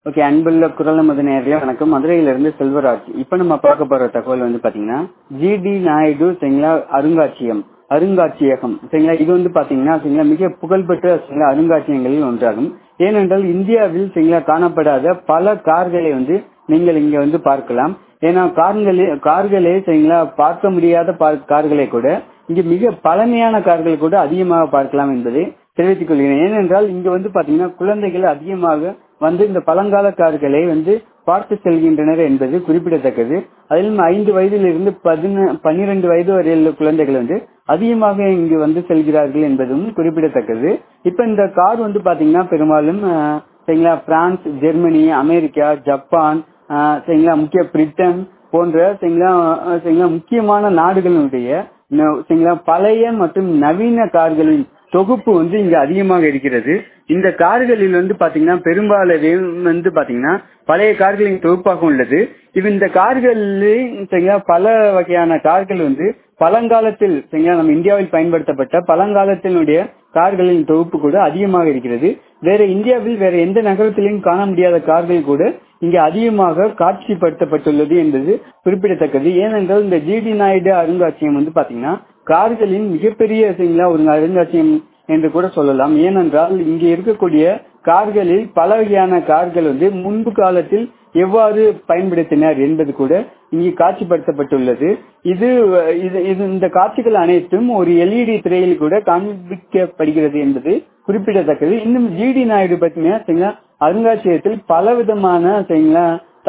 okay அன்புள்ள குரல் நமது நேர்களே வணக்கம் மதுரையிலிருந்து செல்வராஜ் இப்ப நம்ம பார்க்க போற தகவல் வந்து பாத்தீங்கன்னா ஜிடி நாயுடு சரிங்களா அருங்காட்சியகம் அருங்காட்சியகம் சரிங்களா இது வந்து பாத்தீங்கன்னா சரிங்களா மிக புகழ்பெற்ற சரிங்களா அருங்காட்சியகங்களில் ஒன்றாகும் ஏனென்றால் இந்தியாவில் சரிங்களா காணப்படாத பல கார்களை வந்து நீங்கள் இங்க வந்து பார்க்கலாம் ஏன்னா கார்களே கார்களே சரிங்களா பார்க்க முடியாத பா- கார்களை கூட இங்க மிக பழமையான கார்கள் கூட அதிகமாக பார்க்கலாம் என்பதை தெரிவித்துக் கொள்கிறேன் ஏனென்றால் இங்க வந்து பாத்தீங்கன்னா குழந்தைகள் அதிகமாக வந்து இந்த பழங்கால கார்களை வந்து பார்த்து செல்கின்றனர் என்பது குறிப்பிடத்தக்கது அதிலும் ஐந்து வயதிலிருந்து பதின பன்னிரண்டு வயது வரையுள்ள குழந்தைகள் வந்து அதிகமாக இங்கு வந்து செல்கிறார்கள் என்பதும் குறிப்பிடத்தக்கது இப்ப இந்த கார் வந்து பாத்தீங்கன்னா பெரும்பாலும் அஹ், சரிங்களா பிரான்ஸ் ஜெர்மனி அமெரிக்கா ஜப்பான் அஹ், சரிங்களா முக்கிய பிரிட்டன் போன்ற சரிங்களா அஹ், சரிங்களா முக்கியமான நாடுகளுடைய ந- சரிங்களா பழைய மற்றும் நவீன கார்களின் தொகுப்பு வந்து இங்க அதிகமாக இருக்கிறது இந்த கார்களில் வந்து பாத்தீங்கன்னா பெரும்பாலவே வந்து பாத்தீங்கன்னா பழைய கார்களின் தொகுப்பாக உள்ளது இது இந்த கார்களில் சரிங்களா பல வகையான கார்கள் வந்து பழங்காலத்தில் சரிங்களா நம்ம இந்தியாவில் பயன்படுத்தப்பட்ட பழங்காலத்தினுடைய கார்களின் தொகுப்பு கூட அதிகமாக இருக்கிறது வேற இந்தியாவில் வேற எந்த நகரத்திலும் காண முடியாத கார்கள் கூட இங்கு அதிகமாக காட்சிப்படுத்தப்பட்டுள்ளது என்பது குறிப்பிடத்தக்கது ஏனென்றால் இந்த ஜிடி நாயுடு அருங்காட்சியகம் வந்து பாத்தீங்கன்னா கார்களின் மிகப்பெரிய சரிங்களா ஒரு அருங்காட்சியகம் என்று கூட சொல்லலாம் ஏனென்றால் இங்கே இருக்கக்கூடிய கார்களில் பல வகையான கார்கள் வந்து முன்பு காலத்தில் எவ்வாறு பயன்படுத்தினர் என்பது கூட இங்கே காட்சிப்படுத்தப்பட்டுள்ளது இது இது இது இந்த காட்சிகள் அனைத்தும் ஒரு எல்இடி திரையில் கூட காண்பிக்கப்படுகிறது என்பது குறிப்பிடத்தக்கது இன்னும் ஜிடி நாயுடு பார்த்தீங்கன்னா சரிங்களா அருங்காட்சியகத்தில் பல விதமான சரிங்களா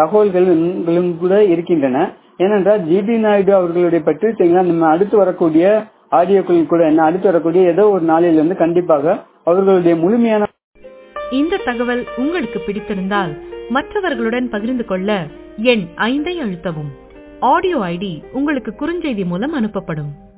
தகவல்களும் கூட இருக்கின்றன ஏனென்றால் ஜிடி நாயுடு அவர்களுடைய பற்றி சரிங்களா நம்ம அடுத்து வரக்கூடிய ஆடியோக்கள் கூட என்ன அடுத்து வரக்கூடிய ஏதோ ஒரு நாளில் வந்து கண்டிப்பாக அவர்களுடைய முழுமையான இந்த தகவல் உங்களுக்கு பிடித்திருந்தால் மற்றவர்களுடன் பகிர்ந்து கொள்ள எண் ஐந்தை அழுத்தவும் ஆடியோ ஐடி உங்களுக்கு குறுஞ்செய்தி மூலம் அனுப்பப்படும்